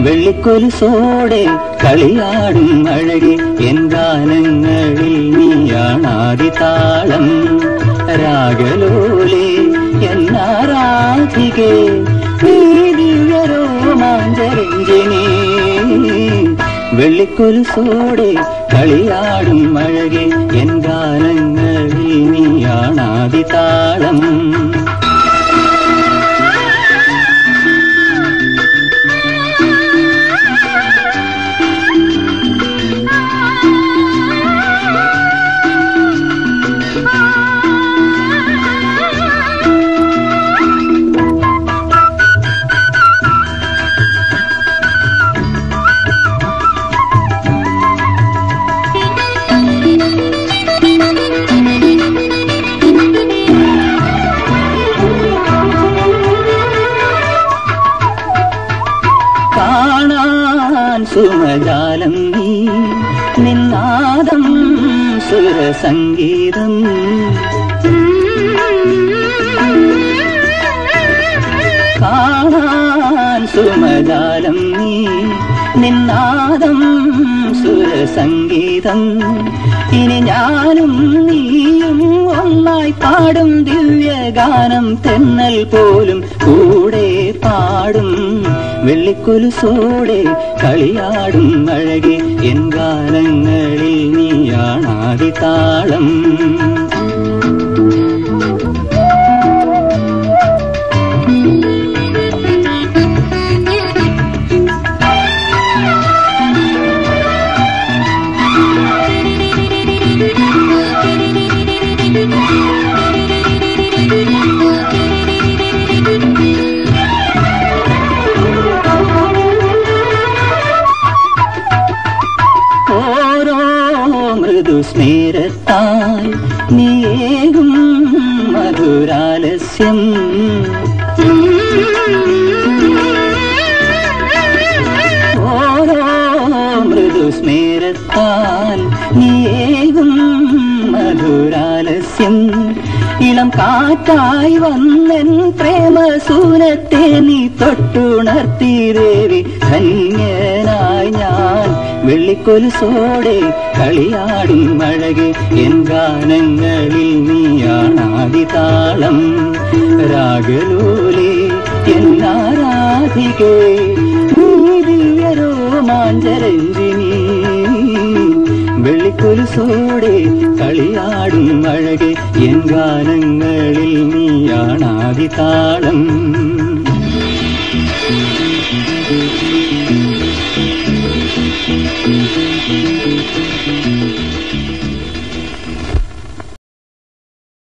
വെള്ളിക്കൊലുസോടെ കളിയാടും അഴകെ N ഗാനങ്ങളിൽ നീയാണാതി താളം രാഗലോലെ എന്നാരാധികെ ദിവ്യരോമാഞ്ചരഞ്ജനേ വെള്ളിക്കൊലുസോടെ കളിയാടും അഴകെ N ഗാനങ്ങളിൽ നീയാണാതി താളം കാണാൻ സുമജാലം നീ നിന്നാദം സുരസംഗീതം കാണാൻ സുമജാലം നീ നിന്നാദം സുരസംഗീതം ഇനി ഞാനും നീയും ഒന്നായി പാടും ദിവ്യഗാനം തെന്നൽ പോലും കൂടെ പാടും വെള്ളിക്കുലുസോടെ കളിയാടും അഴകെ എൻ ഗാനങ്ങളിൽ നീയാണാതി താളം ഓരോ മൃദുസ്മേരത്താൽ നീയേകും മധുരാലസ്യം ഓരോ മൃദുസ്മേരത്താൽ നീയേകും മധുരാലസ്യം ഇളം കാറ്റായി വന്നൻ പ്രേമസൂനത്തെ നീ തൊട്ടുണർത്തി ദേവി ധന്യനായി ഞാൻ വെള്ളിക്കൊലുസോടെ കളിയാടും അഴകെ എൻ ഗാനങ്ങളിൽ നീയാണാതി താളം രാഗലോലെ എന്നാരാധികേ നീ ദിവ്യരോമാഞ്ചരഞ്ജിനി വെള്ളിക്കൊലുസോടെ കളിയാടും അഴകെ എൻ ഗാനങ്ങളിൽ നീയാണാതി താളം